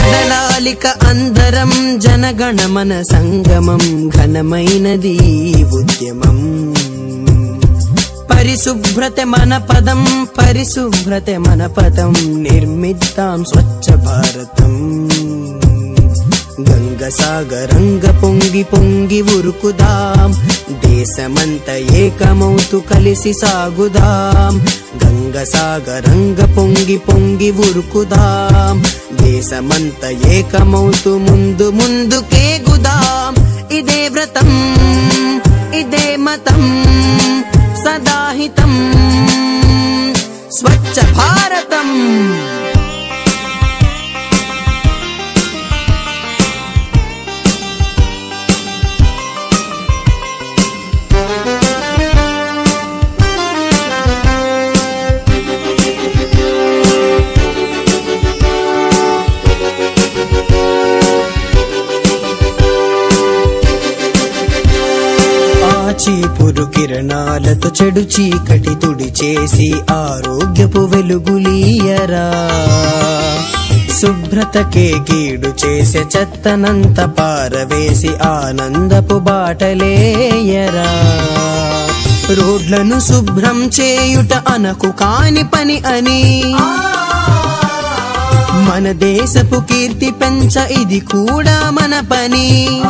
కదలాలిక అందరం జనగణమన సంగమం ఘనమైనది ఈ ఉద్యమం పరిశుభ్రత మన పదం పరిశుభ్రత మన పదం నిర్మిద్దాం స్వచ్ఛ భారతం గంగ సాగరంగ పొంగి పొంగి ఉరుకుదాం దేశమంత ఏకమవుతూ కలిసి సాగుదాం గంగ సాగరంగ పొంగి పొంగి ఉరుకుదాం దేశమంత ఏకమవుతూ ముందు ముందుకేగుదాం ఇదే వ్రతం ఇదే మతం సదాహితం స్వచ్ఛ భారతం చీపురు కిరణాలతో చెడు చీకటి తుడి చేసి ఆరోగ్యపు వెలుగులీయరా శుభ్రతకే గీడు చేసే చెత్తనంత పారవేసి ఆనందపు బాటలేయరా రోడ్లను శుభ్రం చేయుట అనకు కాని పని అని మన దేశపు కీర్తి పెంచ ఇది కూడా మన పని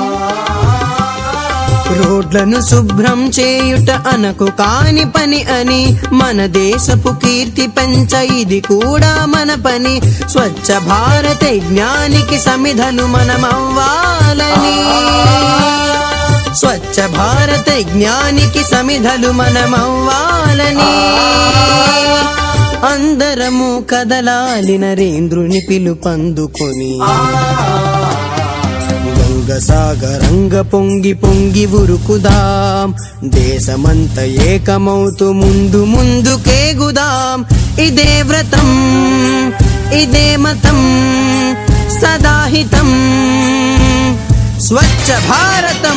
రోడ్లను శుభ్రం చేయుట అనకు కాని పని అని మన దేశపు కీర్తి పెంచ ఇది కూడా మన పని స్వచ్ఛ భారత జ్ఞానికి సమిధలు మనమవ్వాలని స్వచ్ఛ భారత జ్ఞానికి సమిధలు మనమవ్వాలని అందరము కదలాలి నరేంద్రుని పిలుపందుకొని గంగ సాగరంగ పొంగి పొంగి ఉరుకుదాం దేశమంత ఏకమవుతూ ముందు ముందుకేగుదాం ఇదే వ్రతం ఇదే మతం సదాహితం స్వచ్ఛ భారతం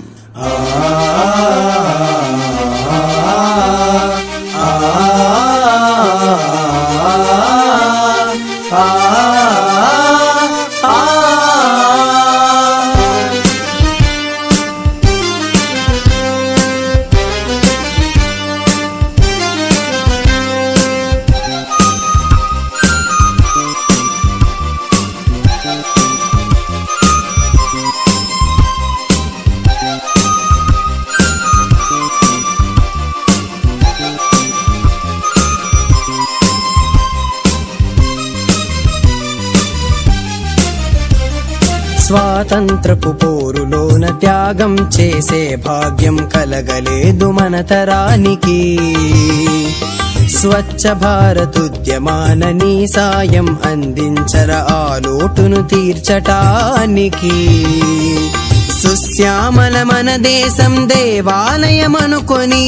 స్వాతంత్రపు పోరులోన త్యాగం చేసే భాగ్యం కలగలేదు మన తరానికి స్వచ్ఛ భారత్ ఉద్యమాన నీ సాయం అందించర ఆ లోటును తీర్చటానికి సుశ్యామల మన దేశం దేవాలయమనుకొని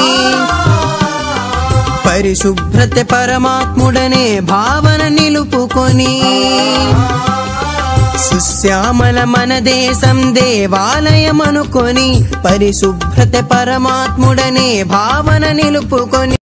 పరిశుభ్రత పరమాత్ముడనే భావన నిలుపుకొని సుశ్యామల మన దేశం దేవాలయమనుకొని పరిశుభ్రత పరమాత్ముడనే భావన నిలుపుకొని